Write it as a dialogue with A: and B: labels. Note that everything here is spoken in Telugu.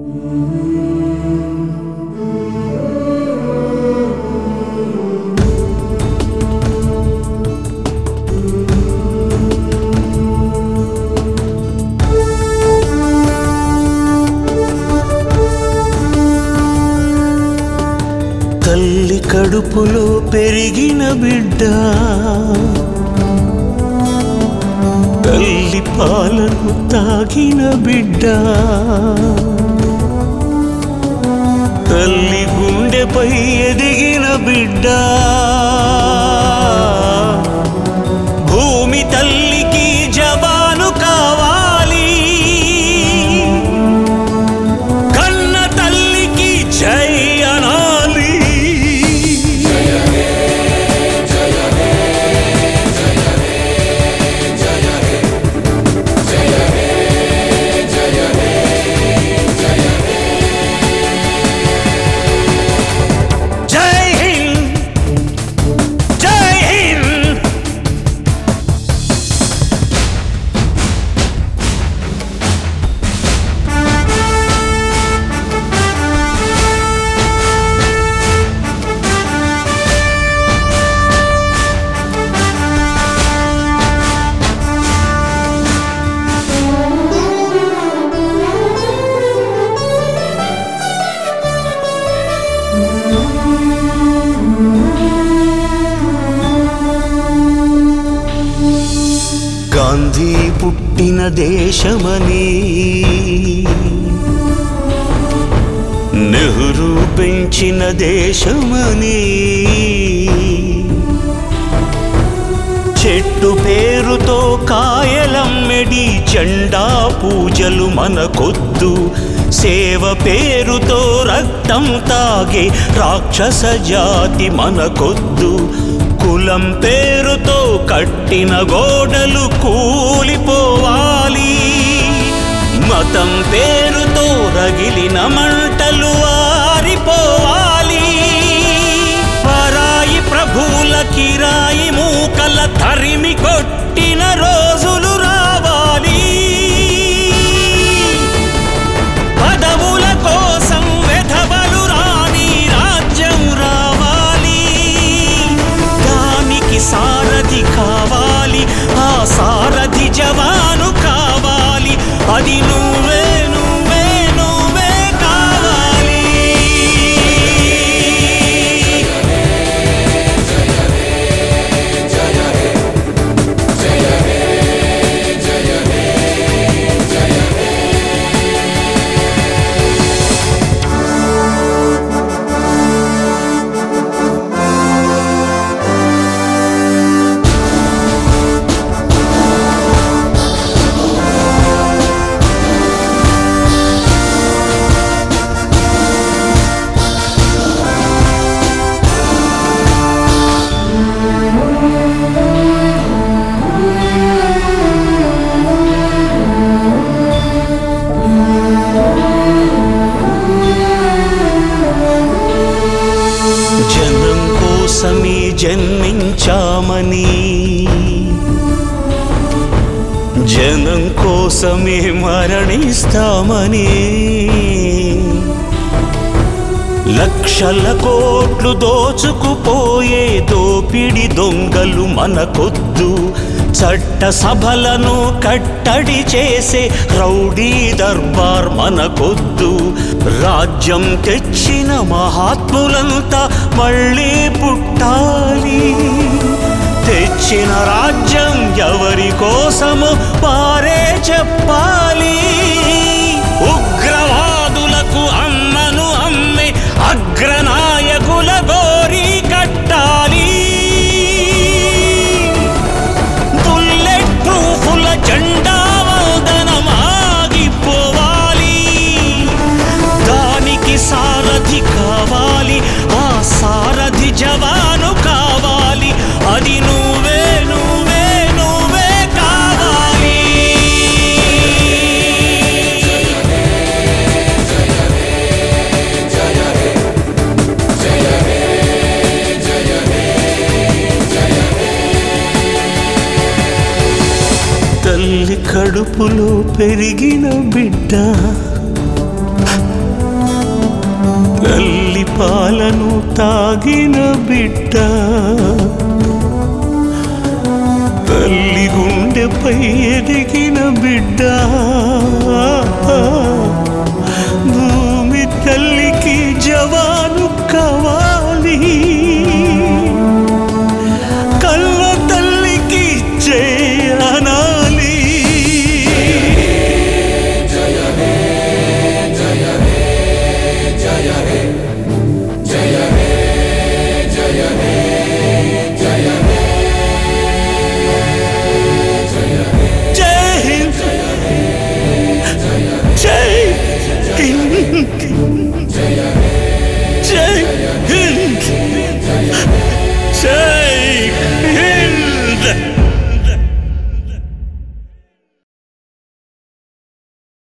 A: తల్లి కడుపులో పెరిగిన బిడ్డ తల్లి పాలను తాగిన బిడ్డ తల్లి గుండెపై ఎదిగిన బిడ్డ భూమి తల్లికి జవాను కావాలి కన్న తల్లికి జై అనాలి జై హింద్ జై హింద్ గాంధీ పుట్టిన దేశమని నెహ్రూ పెంచిన దేశమని చెట్టు పేరుతో కాయలమ్మెడి జెండా పూజలు మనకొద్దు సేవ పేరుతో రక్తం తాగే రాక్షస జాతి మనకొద్దు కులం పేరుతో కట్టిన గోడలు కూలిపోవాలి మతం పేరుతో రగిలిన మంటలు ఆరిపోవాలి పరాయి ప్రభువుల కిరాయి మూకల తరిమి కొట్టిన రోజులు రావాలి పదవుల కోసం వెధవలు రాని రాజ్యం రావాలి దానికి సారథి కావాలి ఆ సారథి జవాను కావాలి అది నువ్వే నువ్వే నువ్వే కావాలి జనం కోసమే జన్మించామని జనం కోసమే మరణిస్తామని లక్షల కోట్లు దోచుకుపోయే దోపిడి దొంగలు మనకొద్దు చట్ట సభలను కట్టడి చేసే రౌడీ దర్బార్ మనకొద్దు రాజ్యం తెచ్చిన మహాత్ములంతా మళ్ళీ పుట్టాలి తెచ్చిన రాజ్యం ఎవరి కోసము వారే చెప్పాలి ఉగ్రవాదులకు అమ్మను అమ్మే అగ్రనాయకుల గోరి కట్టాలి బుల్లెట్ ప్రూఫుల జెండా వందనం ఆగిపోవాలి దానికి సారథి కావాలి ఆ సారథి జవాను కావాలి అది నువ్వే నువ్వే నువ్వే కావాలి తల్లి కడుపులో పెరిగిన బిడ్డ తాగిన బిడ్డ తల్లి గుండెపై ఎదిగిన బిడ్డ